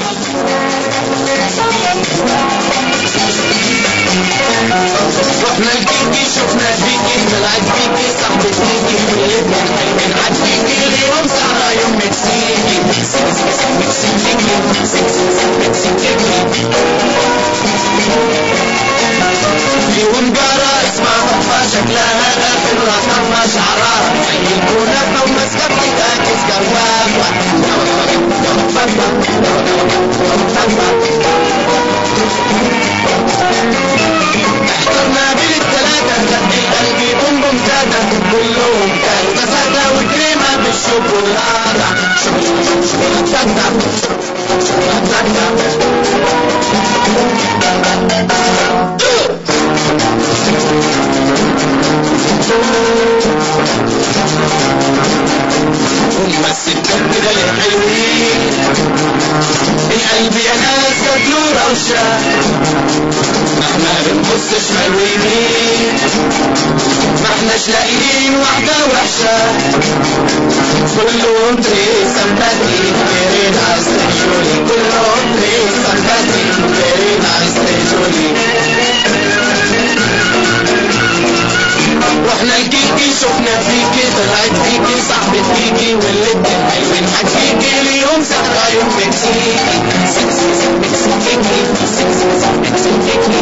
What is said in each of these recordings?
رحنا الكيكي شفنا فيكي طلعت فيكي صاحبة فيكي ولدنا الحلمين عاد فيكي اليوم سهرة يوم مكسيكي مكسيكي مكسيكي فيهم جارة اسمها طفة شكلها داخل راسها شعرها زي الكنافة وماسكة في تعكس جوافة احترنا بين التلاتة دق القلب بوم بوم تاتا كلهم كانوا كاساتا وكريمة بالشوكولاتة شوكولاتة هم الستات كده الحلوين القلب يا ناس جاتله روشة مهما بنبص شمال ويمين ما احناش لاقيين واحدة وحشة كلهم تري سمباتي فيري نايس تريجولي كلهم تري سمباتي فيري نايس تريجولي رحنا الكيكي شفنا فيكي طلعت فيكي صاحبة فيكي واللي حلوين حكيكي اليوم سهرة يوم مكسيكي مكسيكي مكسيكي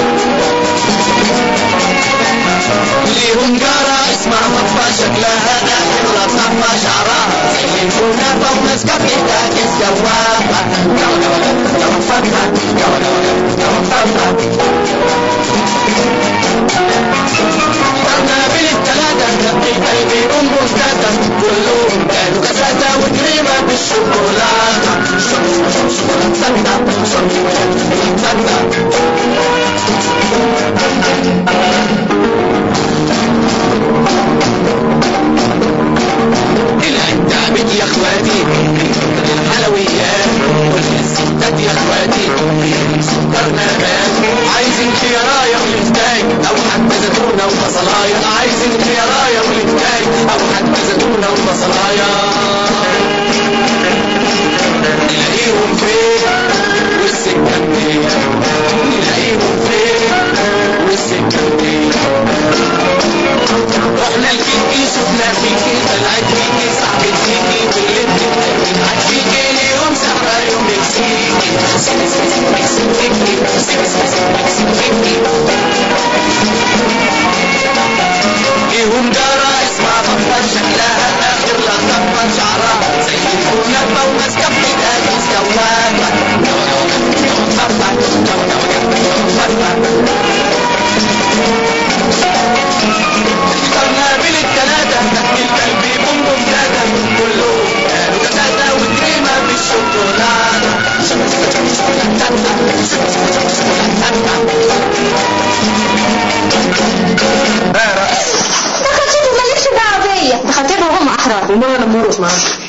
ليهم جارة اسمها مطفى شكلها داخل لطفة شعرها زي الكنافة وماسكة في تعكس جوافة جوافة جوافة جوافة احنا بين التلاتة دق قلبي ام مستاتا كلهم كانوا كاساتا وكريمة بالشوكولاتة شوكولاتة شوكولاتة العتابت يا اخواتي الحلويات والستات يا اخواتي سكرنا بان عايزين خيرايا ولفتاي او حتى زيتونة وبصلايا عايزين خيرايا ولفتاي او حتى زيتونة وبصلايا نلاقيهم فين والسكة منين نلاقيهم فين والسكة منين رحنا الكيكي شفنا فيكي طلعت فيكي صاحبة فيكي واللي بتتكلم عاد فيكي اليوم سهرة يوم مكسيكي مكسيكي مكسيكي ليهم جارة اسمها طفة شكلها آخر لطفة شعرها زي الكنافة وماسكة في ايدها كيس جوافة اخترنا بين التلاتة دق القلب بوم بوم تاتا كلهم كانوا كاساتا وكريمة بالشوكولاتة ده خطيبي مالكش دعوة بيا ده خطيبها وهم أحرار وما انا مرقص معاك